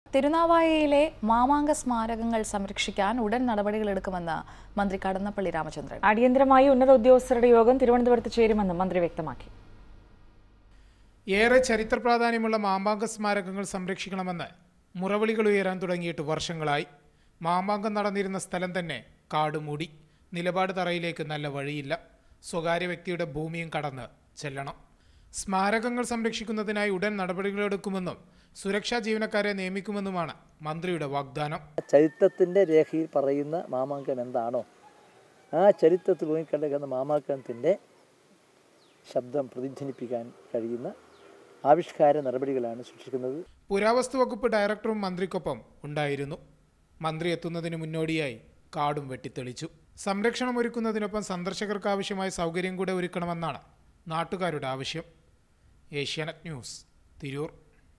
തിരുനാവായയിലെ മാമാങ്ക സ്മാരകങ്ങൾ സംരക്ഷിക്കാൻ ഉടൻ നടപടികളെടുക്കുമെന്ന് മന്ത്രി കടന്നപ്പള്ളി രാമചന്ദ്രൻ അടിയന്തരമായി ഉന്നത ഉദ്യോഗസ്ഥരുടെ യോഗം തിരുവനന്തപുരത്ത് ചേരുമെന്ന് മന്ത്രി വ്യക്തമാക്കി ഏറെ ചരിത്ര പ്രാധാന്യമുള്ള മാമ്പാങ്ക സ്മാരകങ്ങൾ സംരക്ഷിക്കണമെന്ന് മുറവിളികൾ ഉയരാൻ തുടങ്ങിയിട്ട് വർഷങ്ങളായി മാമ്പാങ്കം നടന്നിരുന്ന സ്ഥലം തന്നെ കാടുമൂടി നിലപാട് തറയിലേക്ക് നല്ല വഴിയില്ല സ്വകാര്യ വ്യക്തിയുടെ ഭൂമിയും കടന്ന് ചെല്ലണം സ്മാരകങ്ങൾ സംരക്ഷിക്കുന്നതിനായി ഉടൻ നടപടികളെടുക്കുമെന്നും സുരക്ഷാ ജീവനക്കാരെ നിയമിക്കുമെന്നുമാണ് മന്ത്രിയുടെ വാഗ്ദാനം ചരിത്രത്തിൻ്റെ രേഖയിൽ പറയുന്ന മാമാങ്കം എന്താണോ ആ ചരിത്രത്തിൽ ഊന്നിക്കണ്ടെക്കുന്ന മാമാങ്കത്തിൻ്റെ ശബ്ദം പ്രതിധ്വനിപ്പിക്കാൻ കഴിയുന്ന ആവിഷ്കാര നടപടികളാണ് സൂക്ഷിക്കുന്നത് പുരാവസ്തു വകുപ്പ് ഡയറക്ടറും മന്ത്രിക്കൊപ്പം ഉണ്ടായിരുന്നു മന്ത്രി എത്തുന്നതിന് മുന്നോടിയായി കാടും വെട്ടിത്തെളിച്ചു സംരക്ഷണം ഒരുക്കുന്നതിനൊപ്പം സന്ദർശകർക്ക് ആവശ്യമായ സൗകര്യം കൂടെ ഒരുക്കണമെന്നാണ് നാട്ടുകാരുടെ ആവശ്യം ഏഷ്യാനെറ്റ് ന്യൂസ് തിരൂർ